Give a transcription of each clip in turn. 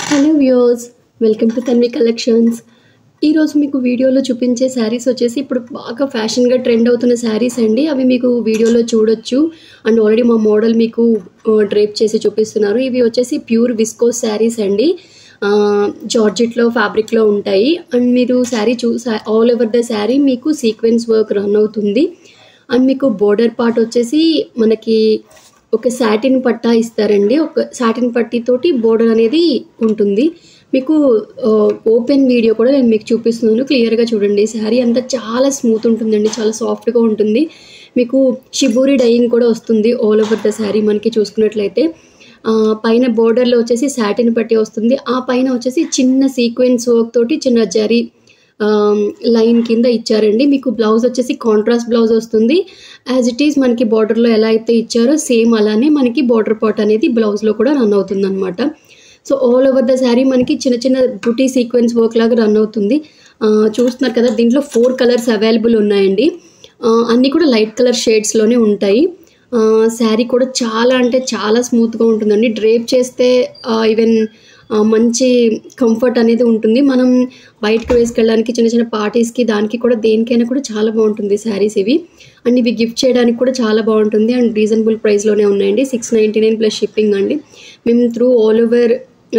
hello viewers welcome to Tanvi collections ఈరోజు మీకు వీడియోలో చూపించే శారీస్ వచ్చేసి ఇప్పుడు బాగా ఫ్యాషన్గా ట్రెండ్ అవుతున్న శారీస్ అండి అవి మీకు వీడియోలో చూడొచ్చు అండ్ ఆల్రెడీ మా మోడల్ మీకు డ్రేప్ చేసి చూపిస్తున్నారు ఇవి వచ్చేసి ప్యూర్ విస్కోస్ శారీస్ అండి జార్జెట్లో ఫ్యాబ్రిక్లో ఉంటాయి అండ్ మీరు శారీ చూ ఆల్ ఓవర్ ద శారీ మీకు సీక్వెన్స్ వర్క్ రన్ అవుతుంది అండ్ మీకు బోర్డర్ పార్ట్ వచ్చేసి మనకి ఒక సాటిన్ పట్టా ఇస్తారండి ఒక సాటిన్ పట్టీతోటి బోర్డర్ అనేది ఉంటుంది మీకు ఓపెన్ వీడియో కూడా నేను మీకు చూపిస్తున్నాను క్లియర్గా చూడండి శారీ అంతా చాలా స్మూత్ ఉంటుందండి చాలా సాఫ్ట్గా ఉంటుంది మీకు షిబూరి డైయింగ్ కూడా వస్తుంది ఆల్ ఓవర్ ద శారీ మనకి చూసుకున్నట్లయితే ఆ, పైన బోర్డర్లో వచ్చేసి సాటిన్ పట్టి వస్తుంది ఆ పైన వచ్చేసి చిన్న సీక్వెన్స్ వర్క్ తోటి చిన్న జరీ లైన్ కింద ఇచ్చారండి మీకు బ్లౌజ్ వచ్చేసి కాంట్రాస్ట్ బ్లౌజ్ వస్తుంది యాజ్ ఇట్ ఈస్ మనకి బార్డర్లో ఎలా అయితే ఇచ్చారో సేమ్ అలానే మనకి బార్డర్ పార్ట్ అనేది బ్లౌజ్లో కూడా రన్ అవుతుంది అనమాట so all over the sari మనకి చిన్న చిన్న బుటీ సీక్వెన్స్ వర్క్ లాగా రన్ అవుతుంది ఆ, చూస్తున్నారు కదా దీంట్లో ఫోర్ కలర్స్ అవైలబుల్ ఉన్నాయండి ఆ, అన్నీ కూడా లైట్ కలర్ షేడ్స్లోనే ఉంటాయి శారీ కూడా చాలా అంటే చాలా స్మూత్గా ఉంటుందండి డ్రేప్ చేస్తే ఈవెన్ మంచి కంఫర్ట్ అనేది ఉంటుంది మనం బయటకు వేసుకెళ్ళడానికి చిన్న చిన్న పార్టీస్కి దానికి కూడా దేనికైనా కూడా చాలా బాగుంటుంది శారీస్ ఇవి అండ్ ఇవి గిఫ్ట్ చేయడానికి కూడా చాలా బాగుంటుంది అండ్ రీజనబుల్ ప్రైస్లోనే ఉన్నాయండి six ninety nine plus shipping అండి మేము త్రూ ఆల్ ఓవర్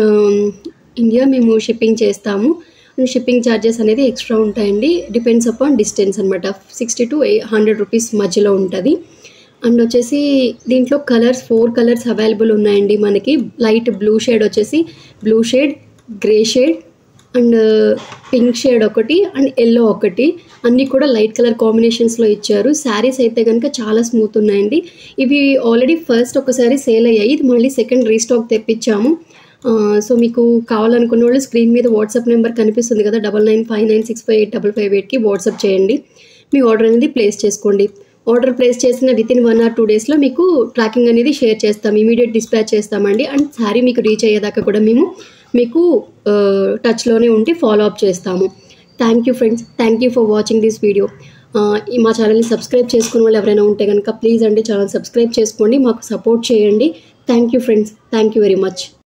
ఇండియా మేము షిప్పింగ్ చేస్తాము అండ్ షిప్పింగ్ ఛార్జెస్ అనేది ఎక్స్ట్రా ఉంటాయండి డిపెండ్స్ అపాన్ డిస్టెన్స్ అనమాట సిక్స్టీ టు హండ్రెడ్ రూపీస్ మధ్యలో ఉంటుంది అండ్ వచ్చేసి దీంట్లో కలర్స్ ఫోర్ కలర్స్ అవైలబుల్ ఉన్నాయండి మనకి లైట్ బ్లూ షేడ్ వచ్చేసి blue shade grey shade and pink shade ఒకటి అండ్ ఎల్లో ఒకటి అన్నీ కూడా లైట్ కలర్ కాంబినేషన్స్లో ఇచ్చారు శారీస్ అయితే కనుక చాలా స్మూత్ ఉన్నాయండి ఇవి ఆల్రెడీ ఫస్ట్ ఒకసారి సేల్ అయ్యాయి ఇది మళ్ళీ సెకండ్ రీస్టాక్ తెప్పించాము ఆ, సో మీకు కావాలనుకున్న వాళ్ళు స్క్రీన్ మీద వాట్సాప్ నెంబర్ కనిపిస్తుంది కదా double nine five nine six five eight double five ఎయిట్కి వాట్సాప్ చేయండి మీ ఆర్డర్ అనేది ప్లేస్ చేసుకోండి ఆర్డర్ ప్లేస్ చేసిన within one or two డేస్లో మీకు ట్రాకింగ్ అనేది షేర్ చేస్తాం ఇమీడియట్ డిస్పాచ్ చేస్తామండి అండ్ శారీ మీకు రీచ్ అయ్యేదాకా కూడా మేము మీకు ఆ, టచ్లోనే ఉండి ఫాలో అప్ చేస్తాము thank you friends thank you for watching this video మా ఛానల్ని సబ్స్క్రైబ్ చేసుకున్న వాళ్ళు ఎవరైనా ఉంటే కనుక ప్లీజ్ అండి ఛానల్ సబ్స్క్రైబ్ చేసుకోండి మాకు సపోర్ట్ చేయండి thank you friends thank you very much